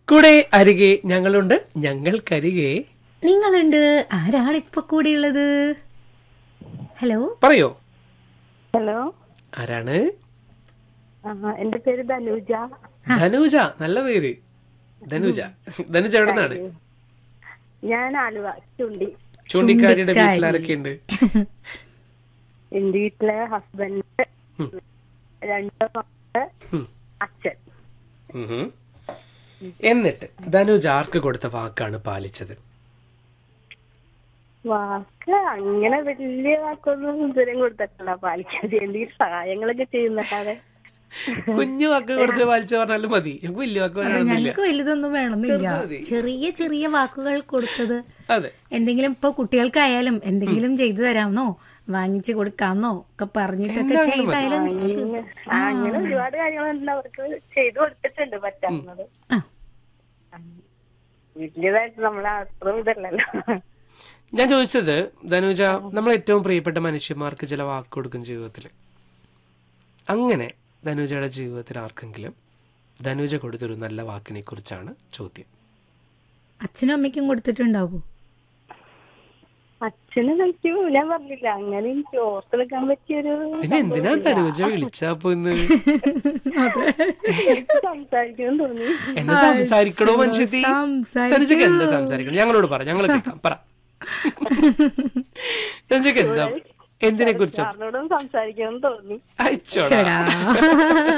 കൂടെ അരികെ ഞങ്ങളുണ്ട് ഞങ്ങൾക്കരികെ നിങ്ങളുണ്ട് ആരാണ് ഇപ്പൊ കൂടെയുള്ളത് ഹലോ പറയോ ഹലോ ആരാണ് ആ, എന്റെ പേര് ധനുജ ധനുജ നല്ല പേര് ധനുജ ധനുജ എവിടെ നിന്നാണ് ഞാൻ ആലുവ ചുണ്ടി ചൂണ്ടിക്കാരിയുടെ ചുണ്ടിക്കാരി. വീട്ടിലാരൊക്കെ ഉണ്ട് എന്റെ വീട്ടിലെ ഹസ്ബൻഡ് ഉം. രണ്ട് മക്കള് ഉം. അച്ഛൻ ഉഹും. എന്നിട്ട് ധനുജ ആർക്ക് കൊടുത്ത വാക്കാണ് പാലിച്ചത് വാക്ക് അങ്ങനെ വലിയ വാക്കൊന്നും ഇതുവരെയും കൊടുത്തിട്ടില്ല പാലിക്കാതെ എന്തെങ്കിലും സഹായങ്ങളൊക്കെ ചെയ്യുന്നല്ലാതെ കുഞ്ഞു വാക്ക് കൊടുത്ത് പാലിച്ച പറഞ്ഞാലും മതി എനിക്ക് വലിയ വാക്ക് പറയാനൊന്നുമില്ല ഞങ്ങൾക്ക് വലുതൊന്നും വേണമെന്നില്ല ചെറുത് മതി. ചെറിയ ചെറിയ വാക്കുകൾ കൊടുത്തത് അതെ എന്തെങ്കിലും ഇപ്പൊ കുട്ടികൾക്കായാലും എന്തെങ്കിലും ചെയ്തു തരാമെന്നോ വാങ്ങിച്ചു കൊടുക്കാമെന്നോ ഒക്കെ പറഞ്ഞിട്ടൊക്കെ ചെയ്തായാലും അങ്ങനെ ആ, അങ്ങനെ ഒരുപാട് കാര്യങ്ങളുണ്ട് അവർക്ക് ചെയ്തു കൊടുത്തിട്ടുണ്ട് പറ്റാവുന്നത് ആ, വലിയതായിട്ട് നമ്മളെ അത്ര ഇതല്ലല്ലോ ഞാൻ ചോദിച്ചത് ധനുജ നമ്മൾ ഏറ്റവും പ്രിയപ്പെട്ട മനുഷ്യന്മാർക്ക് ചില വാക്ക് കൊടുക്കും ജീവിതത്തിൽ അങ്ങനെ ധനുജയുടെ ജീവിതത്തിൽ ആർക്കെങ്കിലും ധനുജ കൊടുത്തൊരു നല്ല വാക്കിനെ കുറിച്ചാണ് ചോദ്യം അച്ഛനും അമ്മയ്ക്കും കൊടുത്തിട്ടുണ്ടാവോ അച്ഛന് കഴിക്കും ഞാൻ പറഞ്ഞില്ല അങ്ങനെ എനിക്ക് ഓർത്തെടുക്കാൻ പറ്റിയൊരു പിന്നെ എന്തിനാ ധനുജ വിളിച്ചാപ്പോ ഇന്ന് എനിക്ക് സംസാരിക്കണം തോന്നി എന്താ സംസാരിക്കണോ മനുഷ്യത്തി സംസാരിക്കൂ. ധനുജക്ക് എന്താ സംസാരിക്കണം ഞങ്ങളോട് പറ ഞങ്ങൾ കേൾക്കാം പറ ധനുജക്ക് എന്താ എന്തിനെ കുറിച്ചാ സാറിനോടും സംസാരിക്കണം തോന്നി അയച്ചോടാ ശ്ശടാ.